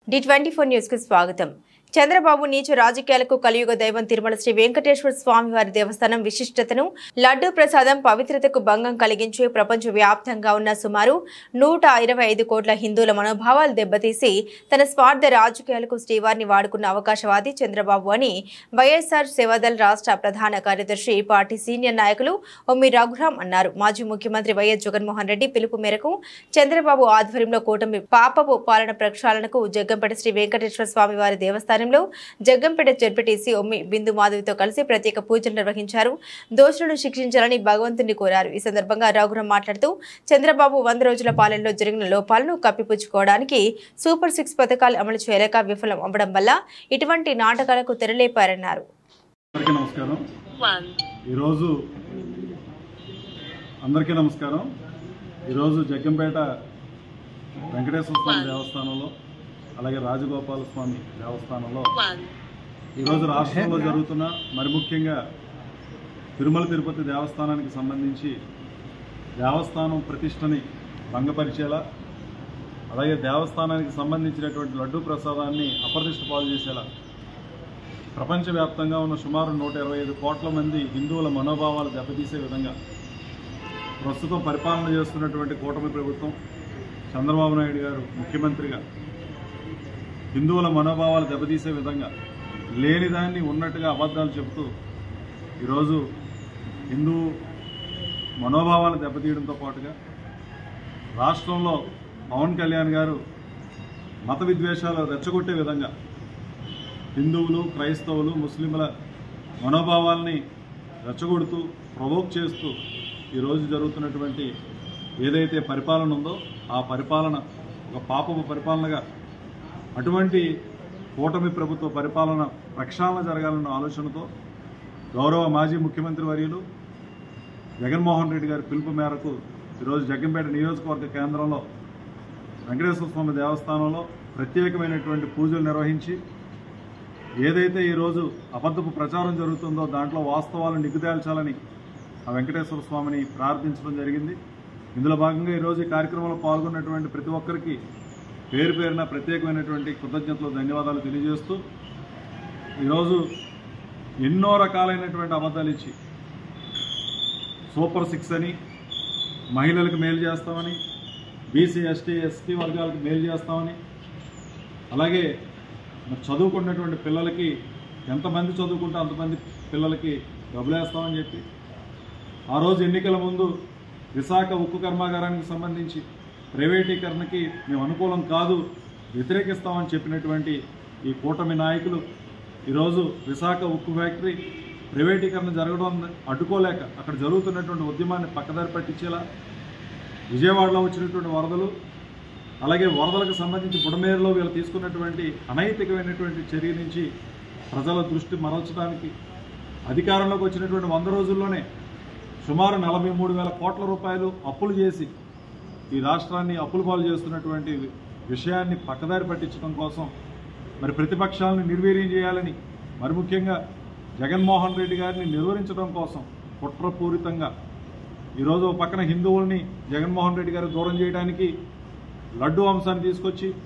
D twenty four news కు స్వాగతం చంద్రబాబు నీచ రాజకీయాలకు కలియుగ దైవం తిరుమల శ్రీ వెంకటేశ్వర స్వామి వారి దేవస్థానం విశిష్టతను లడ్డూ ప్రసాదం పవిత్రతకు భంగం కలిగించి ప్రపంచ వ్యాప్తంగా ఉన్న సుమారు నూట ఇరవై ఐదు కోట్ల హిందువుల మనోభావాలు దెబ్బతీసి తన స్వార్థ రాజకీయాలకు శ్రీవారిని వాడుకున్న అవకాశవాది చంద్రబాబు అని వైఎస్ఆర్ సేవాదల్ రాష్ట్ర ప్రధాన కార్యదర్శి పార్టీ సీనియర్ నాయకులు ఒమ్మి రఘురాం అన్నారు మాజీ ముఖ్యమంత్రి వైఎస్ జగన్మోహన్ రెడ్డి పిలుపు మేరకు చంద్రబాబు ఆధ్వర్యంలో కూటమి పాపపు పాలన ప్రక్షాళనకు జగ్గంపేట శ్రీ వెంకటేశ్వర స్వామి వారి దేవస్థానంలో జగ్గంపేట జడ్పీటీసీ ఒమ్మి బిందు మాధవితో కలిసి ప్రత్యేక పూజలు నిర్వహించారు దోషులను శిక్షించాలని భగవంతుని కోరారు ఈ సందర్భంగా రఘురాం మాట్లాడుతూ చంద్రబాబు వంద రోజుల పాలనలో జరిగిన లోపాలను కప్పిపుచ్చుకోవడానికి సూపర్ సిక్స్ పథకాలు అమలు చేయలేక విఫలం అవ్వడం వల్ల ఇటువంటి నాటకాలకు తెరలేపారన్నారు అందరికీ నమస్కారం ఈరోజు అందరికీ నమస్కారం ఈరోజు జగ్గంపేట వెంకటేశ్వర స్వామి దేవస్థానంలో అలాగే రాజగోపాల స్వామి దేవస్థానంలో ఈరోజు రాష్ట్రంలో జరుగుతున్న మరి ముఖ్యంగా తిరుమల తిరుపతి దేవస్థానానికి సంబంధించి దేవస్థానం ప్రతిష్టని భంగపరిచేలా అలాగే దేవస్థానానికి సంబంధించినటువంటి లడ్డూ ప్రసాదాన్ని అప్రతిష్ట పాలు చేసేలా ప్రపంచవ్యాప్తంగా ఉన్న సుమారు నూట ఇరవై ఐదు కోట్ల మంది హిందువుల మనోభావాలు దెబ్బతీసే విధంగా ప్రస్తుతం పరిపాలన చేస్తున్నటువంటి కూటమి ప్రభుత్వం చంద్రబాబు నాయుడు గారు ముఖ్యమంత్రిగా హిందువుల మనోభావాలు దెబ్బతీసే విధంగా లేనిదాన్ని ఉన్నట్టుగా అబద్ధాలు చెబుతూ ఈరోజు హిందూ మనోభావాలు దెబ్బతీయడంతో పాటుగా రాష్ట్రంలో పవన్ కళ్యాణ్ గారు మత విద్వేషాలు రెచ్చగొట్టే విధంగా హిందువులు క్రైస్తవులు ముస్లింల మనోభావాల్ని రెచ్చగొడుతూ ప్రవోక్ చేస్తూ ఈరోజు జరుగుతున్నటువంటి ఏదైతే పరిపాలన ఉందో ఆ పరిపాలన ఒక పాపపు పరిపాలనగా అటువంటి కూటమి ప్రభుత్వ పరిపాలన ప్రక్షాళన జరగాలన్న ఆలోచనతో గౌరవ మాజీ ముఖ్యమంత్రి వర్యులు జగన్మోహన్ రెడ్డి గారి పిలుపు మేరకు ఈరోజు జగ్గంపేట నియోజకవర్గ కేంద్రంలో వెంకటేశ్వర స్వామి దేవస్థానంలో ప్రత్యేకమైనటువంటి పూజలు నిర్వహించి ఏదైతే ఈరోజు అబద్ధపు ప్రచారం జరుగుతుందో దాంట్లో వాస్తవాలను నిగ్గుతేల్చాలని ఆ వెంకటేశ్వర స్వామిని ప్రార్థించడం జరిగింది ఇందులో భాగంగా ఈరోజు ఈ కార్యక్రమంలో పాల్గొన్నటువంటి ప్రతి ఒక్కరికి పేరు పేరున ప్రత్యేకమైనటువంటి కృతజ్ఞతలు ధన్యవాదాలు తెలియజేస్తూ ఈరోజు ఎన్నో రకాలైనటువంటి అబద్ధాలు ఇచ్చి సూపర్ సిక్స్ అని మహిళలకు మేలు చేస్తామని బీసీ ఎస్టీ ఎస్టీ వర్గాలకు మేలు చేస్తామని అలాగే మరి చదువుకున్నటువంటి పిల్లలకి ఎంతమంది చదువుకుంటే అంతమంది పిల్లలకి డబ్బులేస్తామని చెప్పి ఆ రోజు ఎన్నికల ముందు విశాఖ ఉక్కు కర్మాగారానికి సంబంధించి ప్రైవేటీకరణకి మేము అనుకూలం కాదు వ్యతిరేకిస్తామని చెప్పినటువంటి ఈ కూటమి నాయకులు ఈరోజు విశాఖ ఉక్కు ఫ్యాక్టరీ ప్రైవేటీకరణ జరగడం అడ్డుకోలేక అక్కడ జరుగుతున్నటువంటి ఉద్యమాన్ని పక్కదారి పట్టించేలా విజయవాడలో వచ్చినటువంటి వరదలు అలాగే వరదలకు సంబంధించి బుడమేరులో వీళ్ళు తీసుకున్నటువంటి అనైతికమైనటువంటి చర్య నుంచి ప్రజల దృష్టి మరల్చడానికి అధికారంలోకి వచ్చినటువంటి వంద రోజుల్లోనే సుమారు నలభై మూడు వేల కోట్ల రూపాయలు అప్పులు చేసి ఈ రాష్ట్రాన్ని అప్పులు పాలు చేస్తున్నటువంటి విషయాన్ని పక్కదారి పట్టించడం కోసం మరి ప్రతిపక్షాలను నిర్వీర్యం చేయాలని మరి ముఖ్యంగా జగన్మోహన్ రెడ్డి గారిని నిర్వహించడం కోసం కుట్రపూరితంగా ఈరోజు ఒక పక్కన హిందువుల్ని జగన్మోహన్ రెడ్డి గారు దూరం చేయడానికి లడ్డు అంశాన్ని తీసుకొచ్చి